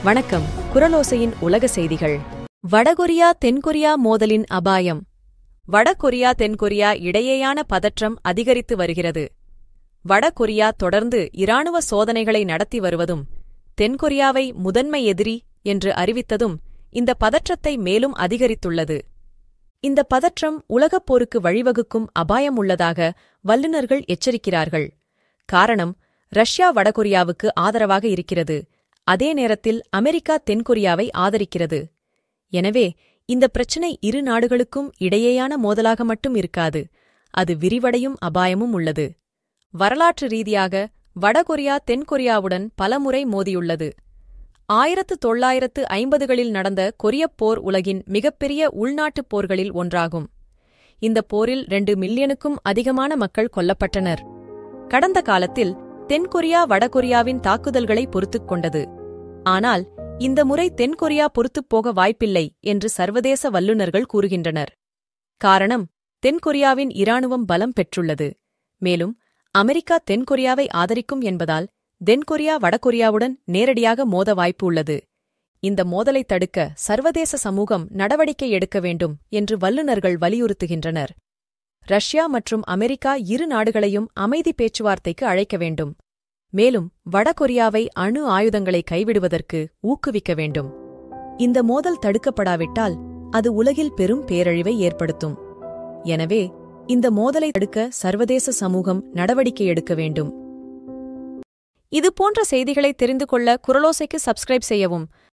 வணக்கம் குரலோசையின் உலக செய்திகள் வடகொரியா தென்கொரியா மோதலின் அபாயம் வடகொரியா தென்கொரியா இடையேயான பதற்றம் அதிகரித்து வருகிறது வடகொரியா தொடர்ந்து இராணுவ சோதனைகளை நடத்தி வருவதும் தென்கொரியாவை முதன்மை எதிரி என்று அறிவித்ததும் இந்த பதற்றத்தை மேலும் அதிகரித்துள்ளது இந்த பதற்றம் உலகப் போருக்கு வழிவகுக்கும் அபாயம் உள்ளதாக வல்லுநர்கள் எச்சரிக்கிறார்கள் காரணம் ரஷ்யா வடகொரியாவுக்கு ஆதரவாக இருக்கிறது அதே நேரத்தில் அமெரிக்கா தென்கொரியாவை ஆதரிக்கிறது எனவே இந்த பிரச்சினை இரு நாடுகளுக்கும் இடையேயான மோதலாக மட்டும் இருக்காது அது விரிவடையும் அபாயமும் உள்ளது வரலாற்று ரீதியாக வடகொரியா தென்கொரியாவுடன் பலமுறை மோதியுள்ளது ஆயிரத்து தொள்ளாயிரத்து ஐம்பதுகளில் நடந்த கொரியப் போர் உலகின் மிகப்பெரிய உள்நாட்டுப் போர்களில் ஒன்றாகும் இந்த போரில் ரெண்டு மில்லியனுக்கும் அதிகமான மக்கள் கொல்லப்பட்டனர் கடந்த காலத்தில் தென்கொரியா வடகொரியாவின் தாக்குதல்களை பொறுத்துக் கொண்டது ஆனால் இந்த முறை தென்கொரியா பொறுத்துப் போக வாய்ப்பில்லை என்று சர்வதேச வல்லுநர்கள் கூறுகின்றனர் காரணம் தென்கொரியாவின் இராணுவம் பலம் பெற்றுள்ளது மேலும் அமெரிக்கா தென்கொரியாவை ஆதரிக்கும் என்பதால் தென்கொரியா வடகொரியாவுடன் நேரடியாக மோத வாய்ப்பு உள்ளது இந்த மோதலை தடுக்க சர்வதேச சமூகம் நடவடிக்கை எடுக்க வேண்டும் என்று வல்லுநர்கள் வலியுறுத்துகின்றனர் ரஷ்யா மற்றும் அமெரிக்கா இரு நாடுகளையும் அமைதி பேச்சுவார்த்தைக்கு அழைக்க வேண்டும் மேலும் வடகொரியாவை அணு ஆயுதங்களை கைவிடுவதற்கு ஊக்குவிக்க வேண்டும் இந்த மோதல் தடுக்கப்படாவிட்டால் அது உலகில் பெரும் பேரழிவை ஏற்படுத்தும் எனவே இந்த மோதலை தடுக்க சர்வதேச சமூகம் நடவடிக்கை எடுக்க வேண்டும் இது போன்ற செய்திகளை தெரிந்து கொள்ள குரலோசைக்கு சப்ஸ்கிரைப் செய்யவும்